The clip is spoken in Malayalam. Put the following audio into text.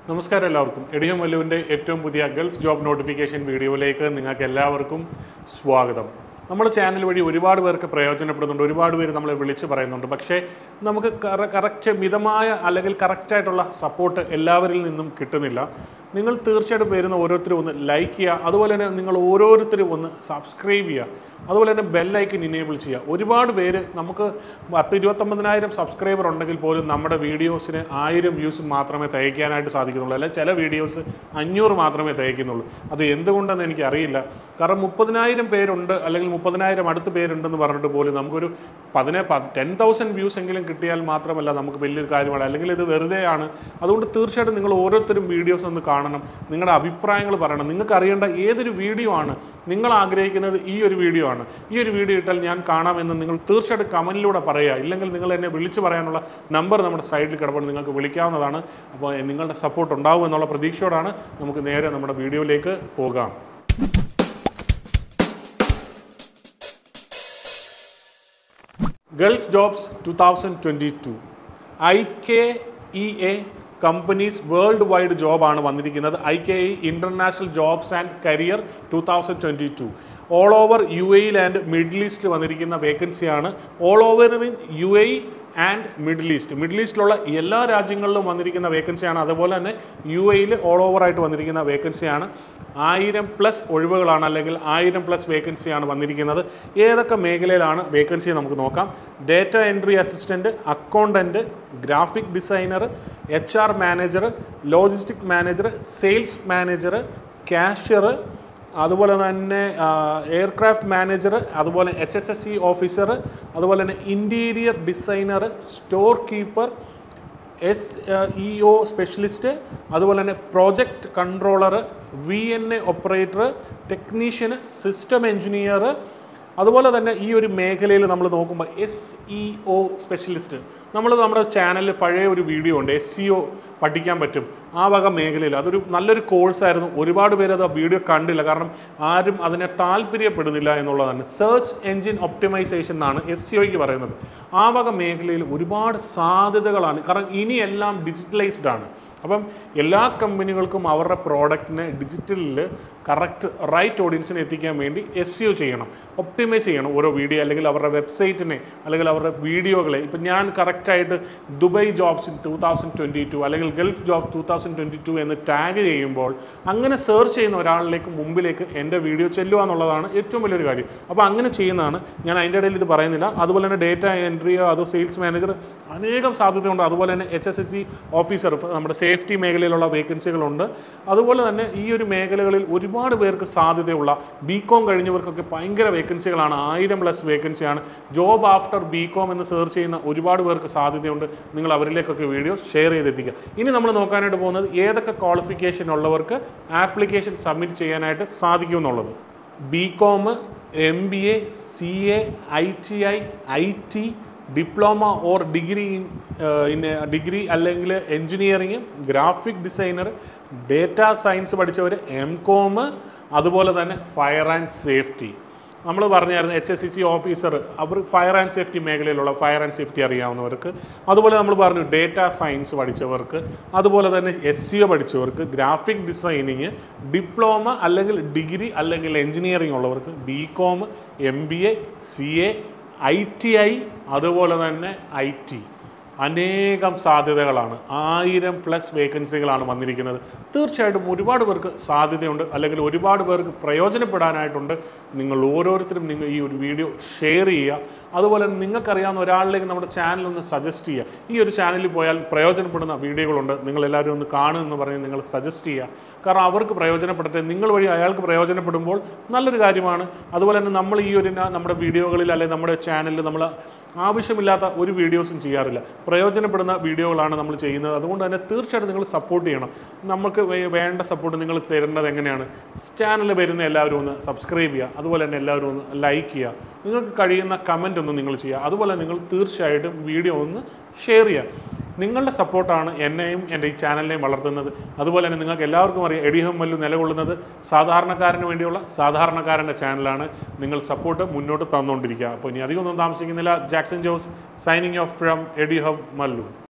നമസ്കാരം എല്ലാവർക്കും എഡിയം മല്ലുവിൻ്റെ ഏറ്റവും പുതിയ ഗൾഫ് ജോബ് നോട്ടിഫിക്കേഷൻ വീഡിയോയിലേക്ക് നിങ്ങൾക്ക് എല്ലാവർക്കും സ്വാഗതം നമ്മുടെ ചാനൽ വഴി ഒരുപാട് പേർക്ക് പ്രയോജനപ്പെടുന്നുണ്ട് ഒരുപാട് പേര് നമ്മളെ വിളിച്ച് പറയുന്നുണ്ട് പക്ഷേ നമുക്ക് കറക്റ്റ് മിതമായ അല്ലെങ്കിൽ കറക്റ്റായിട്ടുള്ള സപ്പോർട്ട് എല്ലാവരിൽ നിന്നും കിട്ടുന്നില്ല നിങ്ങൾ തീർച്ചയായിട്ടും വരുന്ന ഓരോരുത്തരും ഒന്ന് ലൈക്ക് ചെയ്യുക അതുപോലെ തന്നെ നിങ്ങൾ ഓരോരുത്തരും ഒന്ന് സബ്സ്ക്രൈബ് ചെയ്യുക അതുപോലെ തന്നെ ബെല്ലൈക്കൻ ഇനേബിൾ ചെയ്യുക ഒരുപാട് പേര് നമുക്ക് പത്ത് ഇരുപത്തൊമ്പതിനായിരം സബ്സ്ക്രൈബർ ഉണ്ടെങ്കിൽ പോലും നമ്മുടെ വീഡിയോസിന് ആയിരം വ്യൂസ് മാത്രമേ തയ്ക്കാനായിട്ട് സാധിക്കുന്നുള്ളൂ അല്ലെ ചില വീഡിയോസ് അഞ്ഞൂറ് മാത്രമേ തയ്ക്കുന്നുള്ളൂ അത് എന്തുകൊണ്ടെന്ന് എനിക്ക് അറിയില്ല കാരണം മുപ്പതിനായിരം പേരുണ്ട് അല്ലെങ്കിൽ മുപ്പതിനായിരം അടുത്ത് പേരുണ്ടെന്ന് പറഞ്ഞിട്ട് പോലും നമുക്കൊരു പതിനെ ടെൻ തൗസൻഡ് വ്യൂസ് എങ്കിലും കിട്ടിയാൽ മാത്രമല്ല നമുക്ക് വലിയൊരു കാര്യമാണ് അല്ലെങ്കിൽ ഇത് വെറുതെയാണ് അതുകൊണ്ട് തീർച്ചയായിട്ടും നിങ്ങൾ ഓരോരുത്തരും വീഡിയോസ് ഒന്ന് കാണണം നിങ്ങളുടെ അഭിപ്രായങ്ങൾ പറയണം നിങ്ങൾക്ക് അറിയേണ്ട ഏതൊരു വീഡിയോ ആണ് നിങ്ങൾ ആഗ്രഹിക്കുന്നത് ഈ ഒരു വീഡിയോ ആണ് ഈ ഒരു വീഡിയോ ഇട്ടാൽ ഞാൻ കാണാമെന്ന് നിങ്ങൾ തീർച്ചയായിട്ടും കമൻറ്റിലൂടെ പറയുക ഇല്ലെങ്കിൽ നിങ്ങൾ എന്നെ വിളിച്ചു പറയാനുള്ള നമ്പർ നമ്മുടെ സൈഡിൽ കിടപ്പുണ്ട് നിങ്ങൾക്ക് വിളിക്കാവുന്നതാണ് അപ്പോൾ നിങ്ങളുടെ സപ്പോർട്ട് ഉണ്ടാവും എന്നുള്ള പ്രതീക്ഷയോടാണ് നമുക്ക് നേരെ നമ്മുടെ വീഡിയോയിലേക്ക് പോകാം Gulf jobs two thousand twenty two I K E A companies world wide ജോബാണ് വന്നിരിക്കുന്നത് I K E international jobs and career two thousand twenty two all over U എയിൽ ആൻഡ് മിഡിൽ ഈസ്റ്റിൽ വന്നിരിക്കുന്ന വേക്കൻസിയാണ് all over in U A and middle east middle ഈസ്റ്റിലുള്ള എല്ലാ രാജ്യങ്ങളിലും വന്നിരിക്കുന്ന വേക്കൻസിയാണ് അതുപോലെ തന്നെ യു എയിൽ ഓൾ ഓവർ ആയിട്ട് വന്നിരിക്കുന്ന വേക്കൻസിയാണ് ആയിരം പ്ലസ് ഒഴിവുകളാണ് അല്ലെങ്കിൽ ആയിരം പ്ലസ് വേക്കൻസിയാണ് വന്നിരിക്കുന്നത് ഏതൊക്കെ മേഖലയിലാണ് വേക്കൻസി നമുക്ക് നോക്കാം data entry assistant accountant graphic designer H R manager logistic manager sales manager cashier അതുപോലെ തന്നെ എയർക്രാഫ്റ്റ് മാനേജർ അതുപോലെ H S S C officer അതുപോലെ തന്നെ interior designer store keeper S E O specialist അതുപോലെ തന്നെ project controller V N A operator technician system engineer അതുപോലെ തന്നെ ഈ ഒരു മേഖലയിൽ നമ്മൾ നോക്കുമ്പോൾ എസ് ഇ ഒ സ്പെഷ്യലിസ്റ്റ് നമ്മൾ നമ്മുടെ ചാനലിൽ പഴയ ഒരു വീഡിയോ ഉണ്ട് എസ് സി ഒ പഠിക്കാൻ പറ്റും ആ വക മേഖലയിൽ അതൊരു നല്ലൊരു കോഴ്സായിരുന്നു ഒരുപാട് പേര് അത് ആ വീഡിയോ കണ്ടില്ല കാരണം ആരും അതിനെ താല്പര്യപ്പെടുന്നില്ല എന്നുള്ളതാണ് സെർച്ച് എൻജിൻ ഒപ്റ്റിമൈസേഷൻ എന്നാണ് എസ് സി ഒയ്ക്ക് പറയുന്നത് ആ വക മേഖലയിൽ ഒരുപാട് സാധ്യതകളാണ് കാരണം ഇനിയെല്ലാം ഡിജിറ്റലൈസ്ഡ് ആണ് അപ്പം എല്ലാ കമ്പനികൾക്കും അവരുടെ പ്രോഡക്റ്റിനെ ഡിജിറ്റലിൽ കറക്റ്റ് റൈറ്റ് ഓഡിയൻസിനെ എത്തിക്കാൻ വേണ്ടി എസ് യു ചെയ്യണം ഒപ്റ്റിമൈസ് ചെയ്യണം ഓരോ വീഡിയോ അല്ലെങ്കിൽ അവരുടെ വെബ്സൈറ്റിനെ അല്ലെങ്കിൽ അവരുടെ വീഡിയോകളെ ഇപ്പം ഞാൻ കറക്റ്റായിട്ട് Dubai jobs in two thousand twenty two അല്ലെങ്കിൽ Gulf job two thousand twenty two എന്ന് ടാഗ് ചെയ്യുമ്പോൾ അങ്ങനെ സെർച്ച് ചെയ്യുന്ന ഒരാളിലേക്ക് മുമ്പിലേക്ക് എൻ്റെ വീഡിയോ ചെല്ലുക എന്നുള്ളതാണ് ഏറ്റവും വലിയൊരു കാര്യം അപ്പോൾ അങ്ങനെ ചെയ്യുന്നതാണ് ഞാൻ അതിൻ്റെ ഇടയിൽ ഇത് പറയുന്നില്ല അതുപോലെ തന്നെ ഡേറ്റ എൻട്രിയോ അതോ സെയിൽസ് മാനേജർ അനേകം സാധ്യതയുണ്ട് അതുപോലെ തന്നെ H S S C officer നമ്മുടെ സേഫ്റ്റി മേഖലയിലുള്ള വേക്കൻസികളുണ്ട് അതുപോലെ തന്നെ ഈ ഒരു മേഖലകളിൽ ഒരുപാട് പേർക്ക് സാധ്യതയുള്ള ബി കോം കഴിഞ്ഞവർക്കൊക്കെ ഭയങ്കര വേക്കൻസികളാണ് ആയിരം പ്ലസ് വേക്കൻസിയാണ് ജോബ് ആഫ്റ്റർ ബി കോം എന്ന് സെർച്ച് ചെയ്യുന്ന ഒരുപാട് പേർക്ക് സാധ്യതയുണ്ട് നിങ്ങൾ അവരിലേക്കൊക്കെ വീഡിയോ ഷെയർ ചെയ്തെത്തിക്കുക ഇനി നമ്മൾ നോക്കാനായിട്ട് പോകുന്നത് ഏതൊക്കെ ക്വാളിഫിക്കേഷൻ ഉള്ളവർക്ക് ആപ്ലിക്കേഷൻ സബ്മിറ്റ് ചെയ്യാനായിട്ട് സാധിക്കുമെന്നുള്ളത് B com M B A C A I T I I T diploma or degree in in degree അല്ലെങ്കിൽ engineering graphic designer data science പഠിച്ചവർ എം കോം അതുപോലെ തന്നെ ഫയർ ആൻഡ് സേഫ്റ്റി നമ്മൾ പറഞ്ഞായിരുന്നു H S C C officer അവർ ഫയർ ആൻഡ് സേഫ്റ്റി മേഖലയിലുള്ള ഫയർ ആൻഡ് സേഫ്റ്റി അറിയാവുന്നവർക്ക് അതുപോലെ നമ്മൾ പറഞ്ഞു ഡേറ്റ സയൻസ് പഠിച്ചവർക്ക് അതുപോലെ തന്നെ എസ് സി ഒ പഠിച്ചവർക്ക് ഗ്രാഫിക് ഡിസൈനിങ് ഡിപ്ലോമ അല്ലെങ്കിൽ ഡിഗ്രി അല്ലെങ്കിൽ എഞ്ചിനീയറിംഗ് ഉള്ളവർക്ക് B com M B A C A I T I അതുപോലെ തന്നെ ഐ ടി അനേകം സാധ്യതകളാണ് ആയിരം പ്ലസ് വേക്കൻസികളാണ് വന്നിരിക്കുന്നത് തീർച്ചയായിട്ടും ഒരുപാട് പേർക്ക് സാധ്യതയുണ്ട് അല്ലെങ്കിൽ ഒരുപാട് പേർക്ക് പ്രയോജനപ്പെടാനായിട്ടുണ്ട് നിങ്ങൾ ഓരോരുത്തരും നിങ്ങൾ ഈ ഒരു വീഡിയോ ഷെയർ ചെയ്യുക അതുപോലെ തന്നെ നിങ്ങൾക്കറിയാവുന്ന ഒരാളിലേക്ക് നമ്മുടെ ചാനൽ ഒന്ന് സജസ്റ്റ് ചെയ്യുക ഈ ഒരു ചാനലിൽ പോയാൽ പ്രയോജനപ്പെടുന്ന വീഡിയോകളുണ്ട് നിങ്ങൾ എല്ലാവരും ഒന്ന് കാണുമെന്ന് പറഞ്ഞ് നിങ്ങൾ സജസ്റ്റ് ചെയ്യുക കാരണം അവർക്ക് പ്രയോജനപ്പെടട്ടെ നിങ്ങൾ വഴി അയാൾക്ക് പ്രയോജനപ്പെടുമ്പോൾ നല്ലൊരു കാര്യമാണ് അതുപോലെ തന്നെ നമ്മൾ ഈ ഒരു ന- നമ്മുടെ വീഡിയോകളിൽ അല്ലെങ്കിൽ നമ്മുടെ ചാനലിൽ നമ്മൾ ആവശ്യമില്ലാത്ത ഒരു വീഡിയോസും ചെയ്യാറില്ല പ്രയോജനപ്പെടുന്ന വീഡിയോകളാണ് നമ്മൾ ചെയ്യുന്നത് അതുകൊണ്ട് തന്നെ തീർച്ചയായിട്ടും നിങ്ങൾ സപ്പോർട്ട് ചെയ്യണം നമുക്ക് വേ- വേണ്ട സപ്പോർട്ട് നിങ്ങൾ തരേണ്ടത് എങ്ങനെയാണ് ചാനൽ വരുന്ന എല്ലാവരും ഒന്ന് സബ്സ്ക്രൈബ് ചെയ്യുക അതുപോലെ തന്നെ എല്ലാവരും ഒന്ന് ലൈക്ക് ചെയ്യുക നിങ്ങൾക്ക് കഴിയുന്ന കമൻ്റ് ഒന്ന് നിങ്ങൾ ചെയ്യുക അതുപോലെ നിങ്ങൾ തീർച്ചയായിട്ടും വീഡിയോ ഒന്ന് ഷെയർ ചെയ്യുക നിങ്ങളുടെ സപ്പോർട്ടാണ് എന്നെയും എൻ്റെ ഈ ചാനലിനെയും വളർത്തുന്നത് അതുപോലെ തന്നെ നിങ്ങൾക്ക് എല്ലാവർക്കും അറിയാം എഡിഹം മല്ലു നിലകൊള്ളുന്നത് സാധാരണക്കാരന് വേണ്ടിയുള്ള സാധാരണക്കാരൻ്റെ ചാനലാണ് നിങ്ങൾ സപ്പോർട്ട് മുന്നോട്ട് തന്നുകൊണ്ടിരിക്കുക അപ്പോൾ ഇനി അധികമൊന്നും താമസിക്കുന്നില്ല Jackson Jose signing off from എഡിഹം മല്ലു